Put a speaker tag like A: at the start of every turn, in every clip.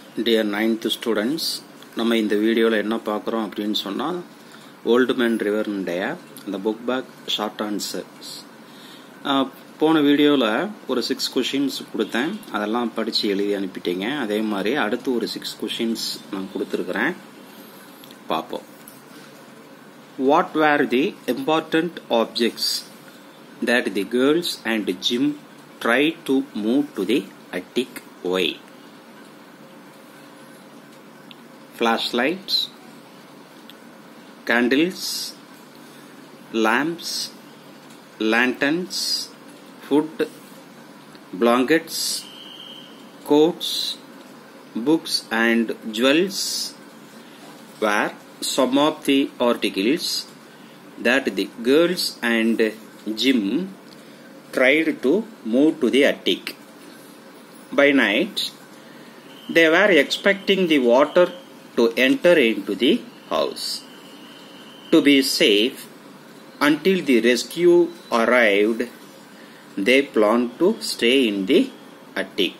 A: Dear ninth students நம்ம இந்த வீடியோவில் என்ன பார்க்குறோம் அப்படின்னு சொன்னால் ஓல்டு மேன் ரிவர்னுடைய அந்த புக் பேக் ஷார்ட் ஆன்சர்ஸ் போன வீடியோவில் ஒரு சிக்ஸ் கொஷின்ஸ் கொடுத்தேன் அதெல்லாம் படித்து எழுதி அனுப்பிட்டீங்க அதே மாதிரி அடுத்து ஒரு சிக்ஸ் கொஷின்ஸ் நான் கொடுத்துருக்குறேன் பார்ப்போம் what were the important objects that the girls and Jim tried to move to the attic way. Flashlights, candles, lamps, lanterns, food, blankets, coats, books and jewels were some of the articles that the girls and Jim tried to move to the attic. By night, they were expecting the water to enter into the house. To be safe until the rescue arrived, they planned to stay in the attic.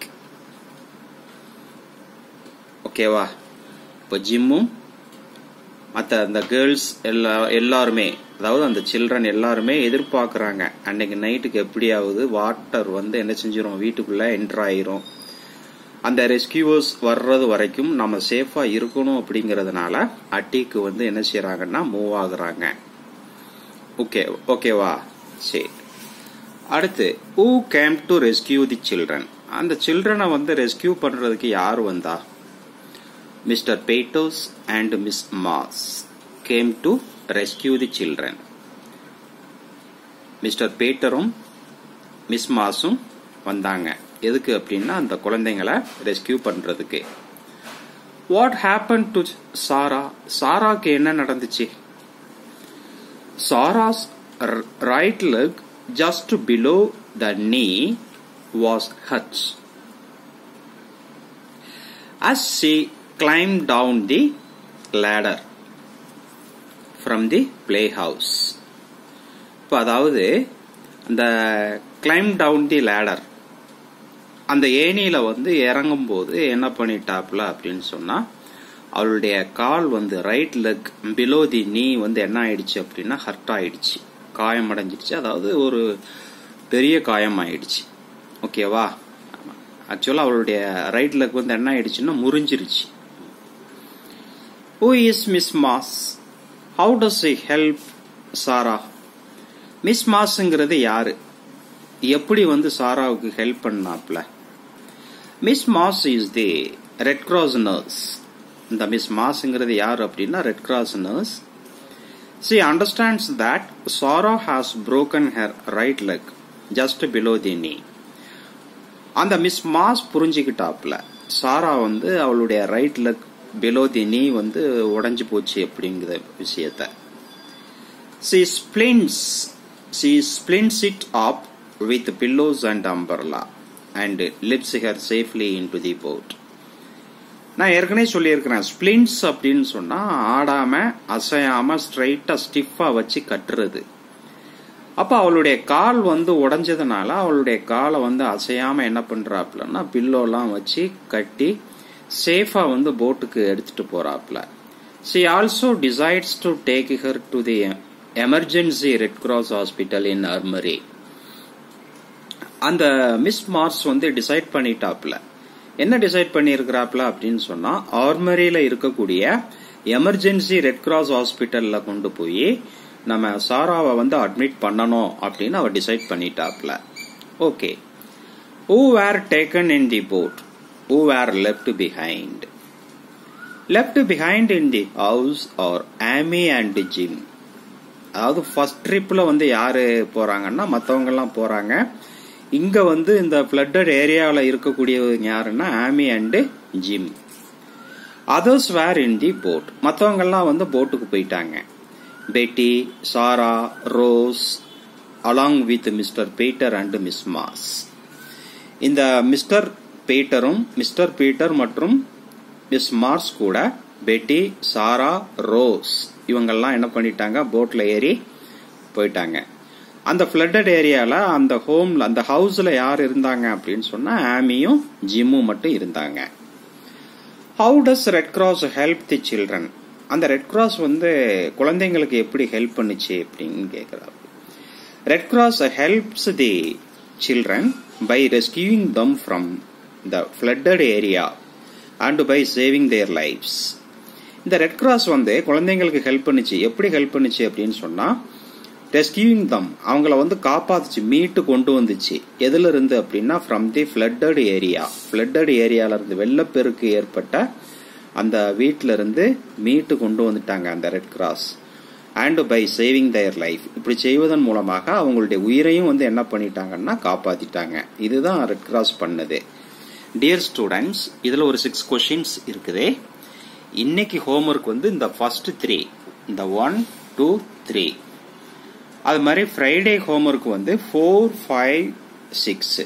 A: ஓகேவா இப்போ ஜிம்மும் மற்ற அந்த girls எல்லா எல்லாருமே அதாவது அந்த children எல்லாருமே எதிர்பார்க்குறாங்க அன்னைக்கு நைட்டுக்கு எப்படியாவது வாட்டர் வந்து என்ன செஞ்சிடும் வீட்டுக்குள்ளே என்ட்ரு ஆயிரும் அந்த ரெஸ்கியூவர்ஸ் வர்றது வரைக்கும் நம்ம சேஃபாக இருக்கணும் அப்படிங்கிறதுனால அட்டிக்கு வந்து என்ன செய்கிறாங்கன்னா மூவ் ஆகுறாங்க ஓகே ஓகேவா சரி அடுத்து who came to rescue the children அந்த சில்ட்ரனை வந்து ரெஸ்கியூ பண்ணுறதுக்கு யார் வந்தா Mr Peters and Miss Moss came to rescue the children Mr பேட்டரும் மிஸ் மாஸும் வந்தாங்க எதுக்கு அப்படின்னா அந்த குழந்தைங்களை ரெஸ்கியூ பண்றதுக்கு வாட் ஹேப்பன் டு சாரா சாராக்கு என்ன நடந்துச்சு Sarah's right leg just below the knee was hurts as she climbed down the ladder from the playhouse இப்போ அதாவது அந்த கிளைம் டவுன் தி லேடர் அந்த ஏணியில வந்து இறங்கும் போது என்ன பண்ணிட்டாப்ல அப்படின்னு சொன்னா அவளுடைய கால் வந்து ரைட் லெக் பிலோ தி நீ வந்து என்ன ஆயிடுச்சு அப்படின்னா ஹர்ட் ஆயிடுச்சு காயம் அடைஞ்சிடுச்சு அதாவது ஒரு பெரிய காயம் ஆயிடுச்சு ஓகேவா ஆக்சுவலாக அவளுடைய ரைட் லெக் வந்து என்ன ஆயிடுச்சுன்னா முறிஞ்சிருச்சு who is Miss Moss how does I help Sarah Miss மாஸ்ங்கிறது யாரு எப்படி வந்து சாராவுக்கு ஹெல்ப் பண்ணாப்ல Miss Moss is the Red Cross nurse இந்த மிஸ் மாஸ்ங்கிறது யார் அப்படின்னா Red Cross nurse she understands that Sarah has broken her right leg just below the knee அந்த மிஸ் மாஸ் புரிஞ்சுக்கிட்டாப்ல சாரா வந்து அவளுடைய ரைட் லெக் பிலோ தி நீ வந்து உடஞ்சு போச்சு அப்படிங்கிற விஷயத்த she splints she splints it up with pillows and umbrella and lifts her safely into the boat நான் ஏற்கனவே சொல்லியிருக்கிறேன் ஸ்பிளின்ஸ் அப்படின்னு சொன்னா ஆடாம அசையாம ஸ்ட்ரைட்டா ஸ்டிஃபா வச்சு கட்டுறது அப்ப அவளுடைய கால் வந்து உடஞ்சதுனால அவளுடைய காலை வந்து அசையாம என்ன பண்றாப்லன்னா பில்லோலாம் வச்சு கட்டி சேஃபா வந்து போட்டுக்கு எடுத்துட்டு போறாப்ல she also decides to take her to the emergency Red Cross hospital in Armory அந்த மிஸ் மார்ஸ் வந்து டிசைட் பண்ணிட்டாப்ல என்ன டிசைட் பண்ணியிருக்கிறாப்ல அப்படின்னு சொன்னா ஆர்மரியில இருக்கக்கூடிய எமர்ஜென்சி ரெட் கிராஸ் ஹாஸ்பிட்டல்ல கொண்டு போய் நம்ம சாராவை வந்து அட்மிட் பண்ணணும் அப்படின்னு அவர் டிசைட் பண்ணிட்டாப்ல okay who were taken in the boat who were left behind left behind in the house are Amy and Jim அதாவது ஃபர்ஸ்ட் ட்ரிப்ல வந்து யாரு போறாங்கன்னா மற்றவங்க எல்லாம் போறாங்க இங்க வந்து இந்த பிளட்டட் ஏரியாவில் இருக்கக்கூடியவங்க யாருன்னா Amy and Jim others were in the boat மற்றவங்கெல்லாம் வந்து போட்டுக்கு போயிட்டாங்க Betty Sarah Rose along with Mr Peter and Miss Moss இந்த மிஸ்டர் பீட்டரும் மிஸ்டர் பீட்டர் மற்றும் மிஸ் மார்ஸ் கூட பெட்டி சாரா ரோஸ் இவங்கெல்லாம் என்ன பண்ணிட்டாங்க போட்ல ஏறி போயிட்டாங்க அந்த ஃப்ளட்டட் ஏரியால அந்த ஹோம்ல அந்த ஹவுஸ்ல யார் இருந்தாங்க அப்படின்னு சொன்னா ஆமியும் ஜிம்மும் மட்டும் இருந்தாங்க how does Red Cross help the children அந்த ரெட் கிராஸ் வந்து குழந்தைங்களுக்கு எப்படி ஹெல்ப் பண்ணுச்சு அப்படின்னு கேட்குறாரு Red Cross helps the children by rescuing them from the flooded area and by saving their lifes இந்த ரெட் கிராஸ் வந்து குழந்தைங்களுக்கு ஹெல்ப் பண்ணுச்சு எப்படி ஹெல்ப் பண்ணுச்சு அப்படின்னு சொன்னா ரெஸ்கியூவிங் தம் அவங்கள வந்து காப்பாத்துச்சு மீட்டு கொண்டு வந்துச்சு எதுல இருந்து அப்படின்னா from the flooded area flooded ஏரியால இருந்து வெள்ளப்பெருக்கு ஏற்பட்ட அந்த வீட்டில இருந்து மீட்டு கொண்டு வந்துட்டாங்க அந்த Red Cross and by saving their life இப்படி செய்வதன் மூலமாக அவங்களுடைய உயிரையும் வந்து என்ன பண்ணிட்டாங்கன்னா காப்பாத்திட்டாங்க இதுதான் ரெட் கிராஸ் பண்ணது டியர் ஸ்டூடெண்ட்ஸ் இதுல ஒரு சிக்ஸ் கொஷின்ஸ் இருக்குது இன்னைக்கு ஹோம்ஒர்க் வந்து இந்த ஃபர்ஸ்ட் த்ரீ இந்த ஒன் டூ த்ரீ அது மாதிரி ஃப்ரைடே ஹோம்ஒர்க் வந்து ஃபோர் ஃபைவ் சிக்ஸ்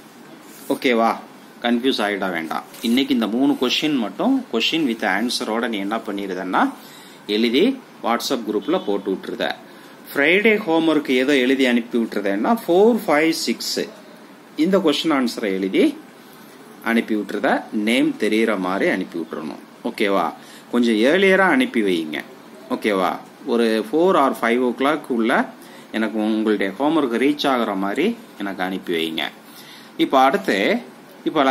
A: ஓகேவா கன்ஃபியூஸ் ஆகிட வேண்டாம் இன்னைக்கு இந்த மூணு கொஷின் மட்டும் கொஷின் வித் ஆன்சரோட நீ என்ன பண்ணிடுதன்னா எழுதி வாட்ஸ்அப் குரூப்பில் போட்டு விட்டுருத ஃப்ரைடே ஹோம்ஒர்க் ஏதோ எழுதி அனுப்பி விட்டுறதுன்னா ஃபோர் ஃபைவ் சிக்ஸ் இந்த கொஷின் ஆன்சரை எழுதி அனுப்பி விட்டுறத நேம் தெரிகிற மாதிரி அனுப்பி விட்டுறணும் ஓகேவா கொஞ்சம் ஏர்லியராக அனுப்பி வைங்க ஓகேவா ஒரு four or five o'clock உள்ள எனக்கு உங்களுடைய ஹோம்ஒர்க் ரீச் ஆகிற மாதிரி எனக்கு அனுப்பி வைங்க இப்போ அடுத்து இப்போ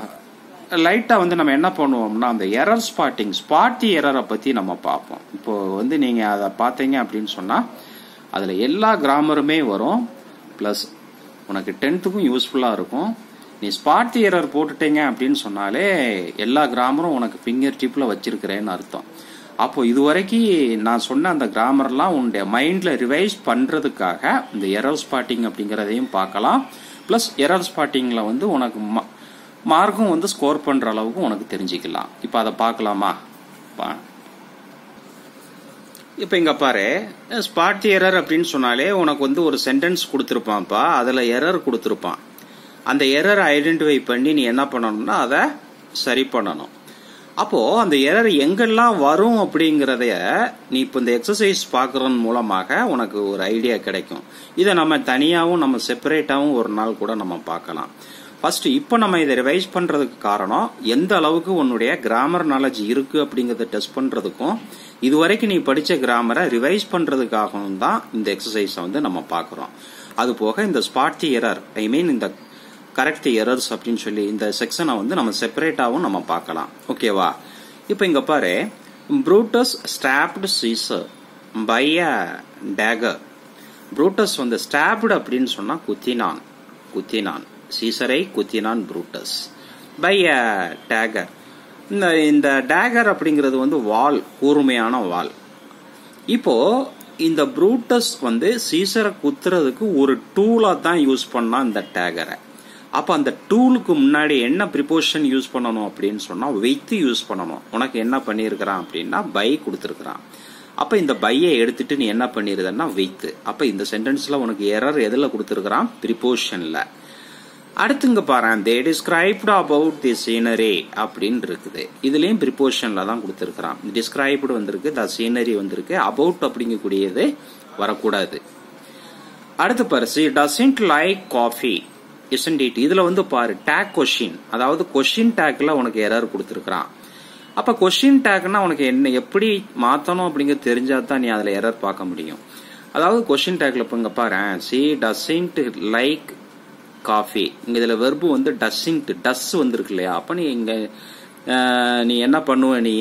A: லைட்டாக வந்து நம்ம என்ன பண்ணுவோம்னா அந்த எரர் ஸ்பாட்டிங் ஸ்பாட்டி எரரை பற்றி நம்ம பார்ப்போம் இப்போ வந்து நீங்கள் அதை பார்த்தீங்க அப்படின்னு சொன்னால் அதில் எல்லா கிராமருமே வரும் ப்ளஸ் உனக்கு டென்த்துக்கும் யூஸ்ஃபுல்லாக இருக்கும் நீ ஸ்பாட் எரர் போட்டுட்டீங்க அப்படின்னு சொன்னாலே எல்லா கிராமரும் உனக்கு ஃபிங்கர் டிப்பில் வச்சிருக்கிறேன்னு அர்த்தம் அப்போ இது வரைக்கும் நான் சொன்ன அந்த கிராமர்லாம் உன்னுடைய மைண்டில் ரிவைஸ் பண்ணுறதுக்காக இந்த எரர் ஸ்பாட்டிங் அப்படிங்கிறதையும் பார்க்கலாம் ப்ளஸ் எரர் ஸ்பாட்டிங்கில் வந்து உனக்கு மார்க்கும் வந்து ஸ்கோர் பண்ணுற அளவுக்கு உனக்கு தெரிஞ்சுக்கலாம் இப்போ அதை பார்க்கலாமா இப்போ இங்க பாரு ஸ்பாட் எரர் அப்படின்னு சொன்னாலே உனக்கு வந்து ஒரு சென்டென்ஸ் கொடுத்துருப்பான்ப்பா அதில் எரர் கொடுத்துருப்பான் அந்த எரரை ஐடென்டிஃபை பண்ணி நீ என்ன பண்ணணும்னா அதை சரி பண்ணணும் அப்போ அந்த எரர் எங்கெல்லாம் வரும் அப்படிங்கிறத நீ இப்போ இந்த எக்ஸசைஸ் பார்க்கறதன் மூலமாக உனக்கு ஒரு ஐடியா கிடைக்கும் இதை நம்ம தனியாகவும் நம்ம செப்பரேட்டாகவும் ஒரு நாள் கூட நம்ம பார்க்கலாம் ஃபர்ஸ்ட் இப்போ நம்ம இதை ரிவைஸ் பண்றதுக்கு காரணம் எந்த அளவுக்கு உன்னுடைய கிராமர் நாலேஜ் இருக்கு அப்படிங்கறத டெஸ்ட் பண்றதுக்கும் இதுவரைக்கும் நீ படிச்ச கிராமரை ரிவைஸ் பண்றதுக்காகவும் தான் இந்த எக்ஸசைஸை வந்து நம்ம பார்க்கறோம் அது போக இந்த ஸ்பாட் எரர் ஐ மீன் இந்த கரெக்ட் எரர்ஸ் அப்படின்னு சொல்லி இந்த செக்ஷனை வந்து நம்ம செப்பரேட்டாகவும் நம்ம பார்க்கலாம் ஓகேவா இப்போ இங்க பாரு Brutus stabbed Caesar by a dagger Brutus வந்து ஸ்டாப்டு அப்படின்னு சொன்னா குத்தினான் குத்தினான் சீசரை குத்தினான் ப்ரூட்டஸ் பை அ டேகர் இந்த இந்த டேகர் அப்படிங்கிறது வந்து வால் கூர்மையான வால் இப்போ இந்த ப்ரூட்டஸ் வந்து சீசரை குத்துறதுக்கு ஒரு டூலா தான் யூஸ் பண்ணா இந்த டேகரை அப்ப அந்த டூலுக்கு முன்னாடி என்ன ப்ரிப்போஷன் யூஸ் பண்ணணும் அப்படின்னு சொன்னா வெய்த்து யூஸ் பண்ணணும் உனக்கு என்ன பண்ணியிருக்கிறான் அப்படின்னா பை கொடுத்துருக்கிறான் அப்ப இந்த பையை எடுத்துட்டு நீ என்ன பண்ணிருந்தன்னா வெய்த்து அப்ப இந்த சென்டென்ஸ்ல உனக்கு எரர் எதுல கொடுத்துருக்கிறான் ப்ரிப்போஷன்ல அடுத்துங்க பாரு they described about the scenery அப்படின்னு இருக்குது இதுலயும் ப்ரிப்போஷன்ல தான் கொடுத்துருக்கிறான் டிஸ்கிரைப்டு வந்திருக்கு த சீனரி வந்திருக்கு அபவுட் அப்படிங்கக்கூடியது வரக்கூடாது அடுத்து பாரு she doesn't like coffee isn't it இதுல வந்து பாரு டேக் கொஷின் அதாவது கொஷின் டேக்ல உனக்கு எரர் கொடுத்துருக்கான் அப்ப கொஷின் டேக்னா உனக்கு என்ன எப்படி மாத்தணும் அப்படிங்கிறது தெரிஞ்சா தான் நீ அதுல எரர் பார்க்க முடியும் அதாவது கொஷின் டேக்ல இப்ப இங்க பாரு சி டசன்ட் லைக் காஃபி இங்க இதுல வெர்பு வந்து டஸ்ஸின்ட் டஸ் வந்திருக்கு இல்லையா அப்ப நீ இங்க நீ என்ன பண்ணுவ நீ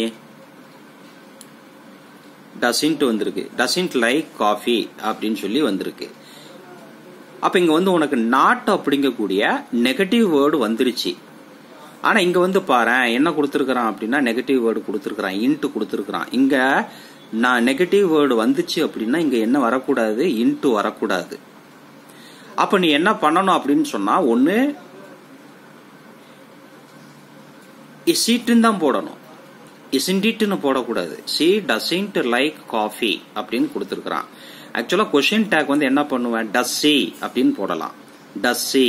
A: டசின்ட் வந்திருக்கு டசின்ட் லைக் காஃபி அப்படின்னு சொல்லி வந்திருக்கு அப்ப இங்க வந்து உனக்கு நாட் அப்படிங்கக்கூடிய நெகட்டிவ் வேர்டு வந்துருச்சு ஆனா இங்க வந்து பாரு என்ன கொடுத்துருக்கான் அப்படின்னா நெகட்டிவ் வேர்டு கொடுத்துருக்கான் இன்ட்டு கொடுத்துருக்கான் இங்க நான் நெகட்டிவ் வேர்டு வந்துச்சு அப்படின்னா இங்க என்ன வரக்கூடாது இன்ட்டு வரக்கூடாது அப்ப நீ என்ன பண்ணணும் அப்படின்னு சொன்னா ஒன்னு இசிட்டுன்னு தான் போடணும் இசிண்டிட்டுன்னு போடக்கூடாது சி டசின்ட் லைக் காஃபி அப்படின்னு கொடுத்துருக்கான் ஆக்சுவலா கொஷின் டேக் வந்து என்ன பண்ணுவேன் டஸ்ஸி அப்படின்னு போடலாம் டஸ்ஸி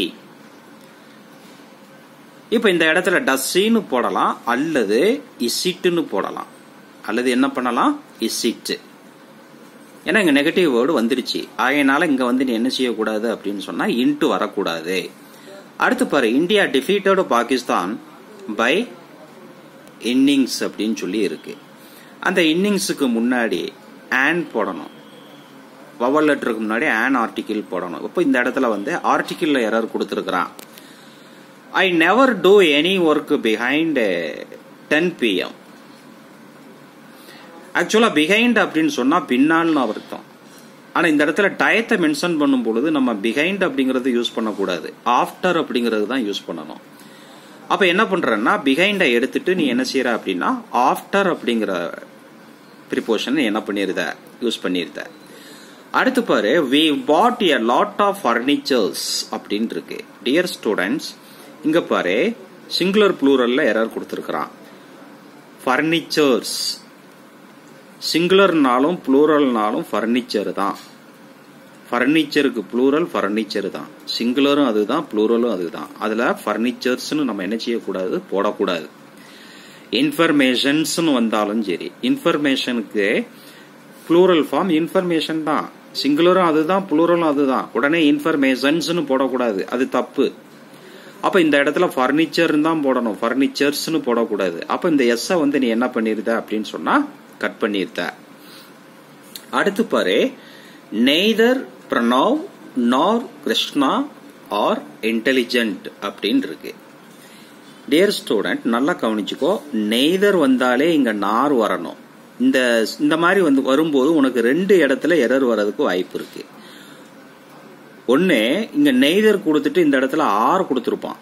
A: இப்ப இந்த இடத்துல டஸ்ஸின்னு போடலாம் அல்லது இசிட்டுன்னு போடலாம் அல்லது என்ன பண்ணலாம் இசிட்டு ஏன்னா இங்க நெகட்டிவ் வேர்டு வந்துருச்சு ஆகையினால இங்க வந்து நீ என்ன செய்யக்கூடாது அப்படின்னு சொன்னா இன்ட்டு வரக்கூடாது அடுத்து பாரு India defeated Pakistan by innings அப்படின்னு சொல்லி இருக்கு அந்த இன்னிங்ஸுக்கு முன்னாடி ஆன் போடணும் வவல் லெட்டருக்கு முன்னாடி ஆன் ஆர்டிக்கிள் போடணும் இப்போ இந்த இடத்துல வந்து ஆர்டிக்கிள் எரர் கொடுத்துருக்குறான் I never do any work behind ten PM actually behind அப்படின்னு சொன்னா பின்னால்னு அர்த்தம் ஆனா இந்த இடத்துல டயத்தை மென்ஷன் பண்ணும் பொழுது நம்ம பிஹைண்ட் அப்படிங்கறது யூஸ் பண்ணக்கூடாது ஆஃப்டர் அப்படிங்கிறது தான் யூஸ் பண்ணணும் அப்ப என்ன பண்றேன்னா பிஹைண்டை எடுத்துட்டு நீ என்ன செய்யற அப்படின்னா ஆஃப்டர் அப்படிங்கிற ப்ரிப்போஷன் என்ன பண்ணிருத யூஸ் பண்ணிருத அடுத்து பாரு we put a lot of furnitures அப்படின்னு இருக்கு டியர் ஸ்டூடெண்ட்ஸ் இங்க பாரு சிங்குலர் ப்ளூரல்ல எரர் கொடுத்துருக்கான் ஃபர்னிச்சர்ஸ் சிங்குலர்னாலும் ப்ளூரல்னாலும் ஃபர்னிச்சர் தான் ஃபர்னிச்சருக்கு ப்ளூரல் ஃபர்னிச்சர் தான் சிங்குலரும் அதுதான் ப்ளூரலும் அதுதான் அதுல ஃபர்னிச்சர்ஸ்னு நம்ம என்ன செய்யக்கூடாது போடக்கூடாது இன்ஃபர்மேஷன்ஸ்னு வந்தாலும் சரி இன்ஃபர்மேஷனுக்கு ப்ளூரல் ஃபார்ம் இன்ஃபர்மேஷன் தான் சிங்குலரும் அதுதான் ப்ளூரலும் அதுதான் உடனே இன்ஃபர்மேஷன்ஸ்னு போடக்கூடாது அது தப்பு அப்ப இந்த இடத்துல ஃபர்னிச்சர் தான் போடணும் ஃபர்னிச்சர்ஸ்னு போடக்கூடாது அப்ப இந்த எஸ் வந்து நீ என்ன பண்ணிருத அப்படின்னு சொன்னா கட் பண்ணிருத அடுத்து பாரு நெய்தர் பிரணவ் நார் கிருஷ்ணா ஆர் இன்டெலிஜென்ட் அப்படின்னு இருக்கு டியர் ஸ்டூடெண்ட் நல்லா கவனிச்சுக்கோ நெய்தர் வந்தாலே இங்க நார் வரணும் இந்த இந்த மாதிரி வந்து வரும்போது உனக்கு ரெண்டு இடத்துல எரர் வர்றதுக்கு வாய்ப்பு இருக்கு ஒன்னு இங்க நெய்தர் கொடுத்துட்டு இந்த இடத்துல ஆர் கொடுத்துருப்பான்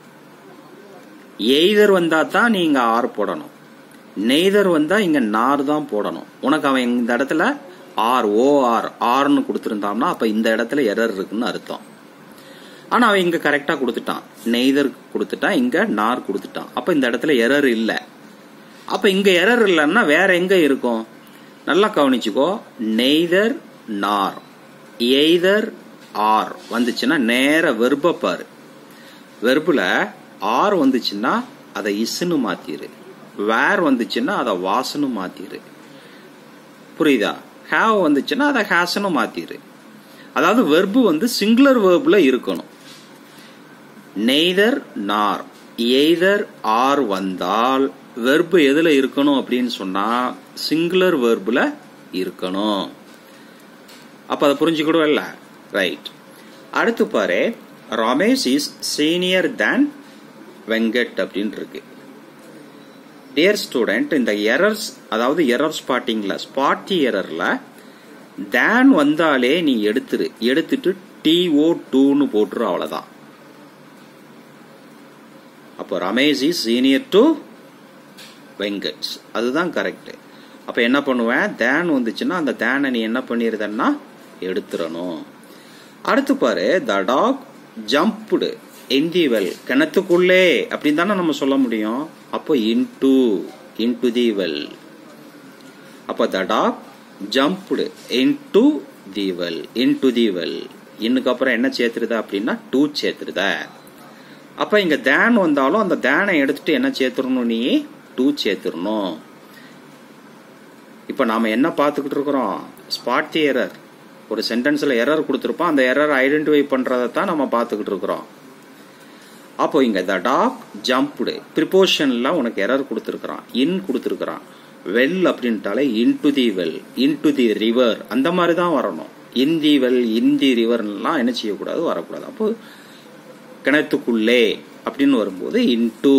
A: எய்தர் வந்தா தான் நீ இங்க ஆர் போடணும் நெய்தர் வந்தா இங்க நார் தான் போடணும் உனக்கு அவன் இந்த இடத்துல ஆர் ஓ ஆர் ஆர்னு கொடுத்துருந்தான்னா அப்ப இந்த இடத்துல எரர் இருக்குன்னு அர்த்தம் ஆனா அவன் இங்க கரெக்டா கொடுத்துட்டான் நெய்தர் கொடுத்துட்டான் இங்க நார் கொடுத்துட்டான் அப்ப இந்த இடத்துல எரர் இல்ல அப்ப இங்க எரர் இல்லைன்னா வேற எங்க இருக்கும் நல்லா கவனிச்சுக்கோ நெய்தர் நார் எய்தர் ஆர் வந்துச்சுன்னா நேர வெர்ப பாரு வெர்புல ஆர் வந்துச்சுன்னா அதை இசுன்னு மாத்திரு வேர் வந்துச்சுன்னா அதை வாசனு மாத்திரு புரியுதா ஹேவ் வந்துச்சுன்னா அதை ஹேசனு மாத்திரு அதாவது வெர்பு வந்து சிங்குலர் வேர்ப்ல இருக்கணும் நெய்தர் நார் எய்தர் ஆர் வந்தால் வெர்பு எதுல இருக்கணும் அப்படின்னு சொன்னா சிங்குலர் வெர்புல இருக்கணும் அப்ப அதை புரிஞ்சுக்கிடும் இல்ல ரைட் அடுத்து பாரு Ramesh is senior than Venkat அப்படின்னு இருக்கு டியர் ஸ்டூடெண்ட் இந்த எரர்ஸ் அதாவது எரர் ஸ்பாட்டிங்ல ஸ்பாட்டி எரர்ல தேன் வந்தாலே நீ எடுத்துரு எடுத்துட்டு டிஓ டூன்னு போட்டுரு அவ்வளவுதான் அப்போ Ramesh is senior to Venkat's அதுதான் கரெக்ட் அப்ப என்ன பண்ணுவேன் தேன் வந்துச்சுன்னா அந்த தேனை நீ என்ன பண்ணிருதன்னா எடுத்துடணும் அடுத்து பாரு the dog jumped in the well கிணத்துக்குள்ளே அப்படின்னு தானே நம்ம சொல்ல முடியும் அப்போ இன்டு இன்டு தி வெல் அப்போ the dog jumped into the well into the well இன்னுக்கு அப்புறம் என்ன சேர்த்துருதா அப்படின்னா டூ சேர்த்துருத அப்ப இங்க தேன் வந்தாலும் அந்த தேனை எடுத்துட்டு என்ன சேர்த்துடணும் நீ டூ சேர்த்துடணும் இப்ப நாம என்ன பார்த்துக்கிட்டு இருக்கிறோம் ஸ்பாட் எரர் ஒரு சென்டென்ஸ்ல எரர் கொடுத்துருப்போம் அந்த எரர் ஐடென்டிஃபை பண்றதை தான் நம்ம பார்த்துக்கிட்டு இருக்கிறோம் அப்போ இங்க த டாக் ஜம்ப்டு ப்ரிப்போஷன்ல உனக்கு எரர் கொடுத்துருக்கான் இன் கொடுத்துருக்கான் வெல் அப்படின்ட்டாலே into the well into the river அந்த மாதிரி தான் வரணும் இன் தி வெல் இன் தி ரிவர்லாம் என்ன செய்யக்கூடாது வரக்கூடாது அப்போ கிணத்துக்குள்ளே அப்படின்னு வரும்போது into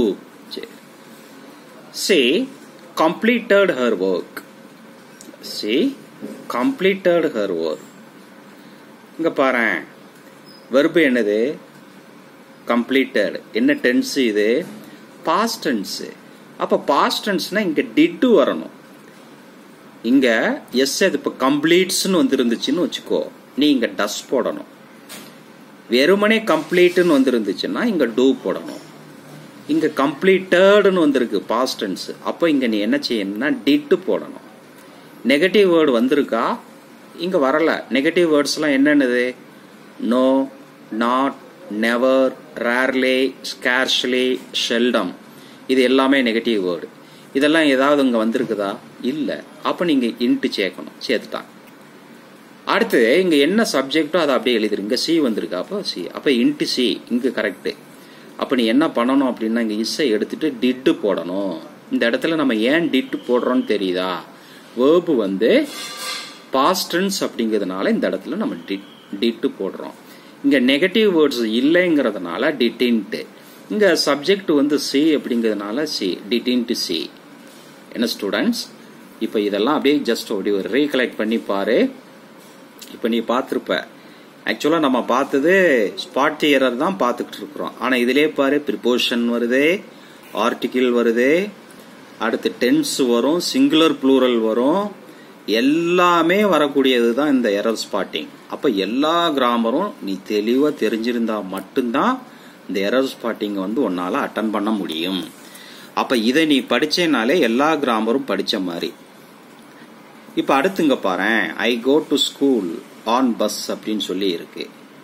A: she completed her work she completed her work இங்க பாரு வெறுப்பு என்னது கம்ப்ளீட்டட் என்ன டென்ஸ் இது பாஸ்ட் டென்ஸ் அப்ப பாஸ்ட் டென்ஸ்னா இங்க டிட்டு வரணும் இங்க எஸ் அது இப்ப கம்ப்ளீட்ஸ்னு வந்துருந்துச்சுன்னு வச்சுக்கோ நீ இங்க டஸ் போடணும் வெறுமனே கம்ப்ளீட்னு வந்துருந்துச்சுன்னா இங்க டூ போடணும் இங்க கம்ப்ளீட்டட்னு வந்திருக்கு பாஸ்ட் டென்ஸ் அப்போ இங்க நீ என்ன செய்யணும்னா டிட்டு போடணும் நெகட்டிவ் வேர்டு வந்திருக்கா இங்க வரல நெகட்டிவ் வேர்ட்ஸ்லாம் என்னென்னது no not never rarely scarcely seldom இது எல்லாமே நெகட்டிவ் வேர்டு இதெல்லாம் ஏதாவது இங்க வந்திருக்குதா இல்ல அப்ப நீங்க இன்ட்டு சேர்க்கணும் சேர்த்துட்டான் அடுத்து இங்க என்ன சப்ஜெக்டோ அதை அப்படியே எழுதிரு இங்க சி வந்திருக்கு அப்போ சி அப்ப இன்ட்டு சி இங்க கரெக்ட் அப்ப நீ என்ன பண்ணணும் அப்படின்னா இங்க இஸ்ஸை எடுத்துட்டு டிட்டு போடணும் இந்த இடத்துல நம்ம ஏன் டிட் போடுறோம்னு தெரியுதா வேர்பு வந்து பாஸ்டன்ஸ் அப்படிங்கிறதுனால இந்த இடத்துல நம்ம டிட் டிட்டு போடுறோம் இங்க நெகட்டிவ் வேர்ட்ஸ் இல்லைங்கிறதுனால டிட்டின்ட்டு இங்க சப்ஜெக்ட் வந்து சி அப்படிங்கிறதுனால சி டிட்டின்ட்டு சி என்ன ஸ்டூடெண்ட்ஸ் இப்போ இதெல்லாம் அப்படியே ஜஸ்ட் அப்படி ஒரு ரீகலெக்ட் பண்ணி பாரு இப்போ நீ பார்த்துருப்ப ஆக்சுவலாக நம்ம பார்த்தது ஸ்பாட் எரர் தான் பார்த்துக்கிட்டு இருக்கிறோம் ஆனால் இதிலே பாரு ப்ரிப்போஷன் வருது ஆர்டிகிள் வருது அடுத்து டென்ஸ் வரும் சிங்குலர் ப்ளூரல் வரும் எல்லாமே வரக்கூடியது தான் இந்த எரர் ஸ்பாட்டிங் அப்போ எல்லா கிராமரும் நீ தெளிவாக தெரிஞ்சிருந்தா மட்டும்தான் இந்த எரர் ஸ்பாட்டிங் வந்து உன்னால் அட்டன் பண்ண முடியும் அப்போ இதை நீ படிச்சேனாலே எல்லா கிராமரும் படித்த மாதிரி இப்போ அடுத்துங்க பாரு I go to school on bus அப்படின்னு சொல்லி இருக்கு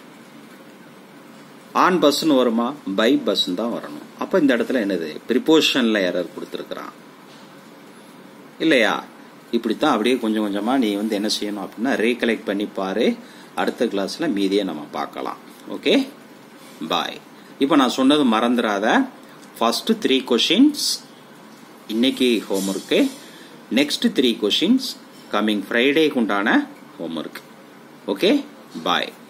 A: ஆன் பஸ்ன்னு வருமா பை பஸ் தான் வரணும் அப்போ இந்த இடத்துல என்னது ப்ரிப்போஷன்ல எரர் கொடுத்துருக்குறான் இல்லையா இப்படித்தான் அப்படியே கொஞ்சம் கொஞ்சமா நீ வந்து என்ன செய்யணும் அப்படின்னா ரீகலெக்ட் பண்ணி பாரு அடுத்த கிளாஸ்ல மீதியை நம்ம பார்க்கலாம் ஓகே பாய் இப்போ நான் சொன்னது மறந்துடாத ஃபர்ஸ்ட் த்ரீ கொஷின்ஸ் இன்னைக்கு homework next three questions coming ஃப்ரைடேக்கு உண்டான ஹோம்ஒர்க் ஓகே பாய்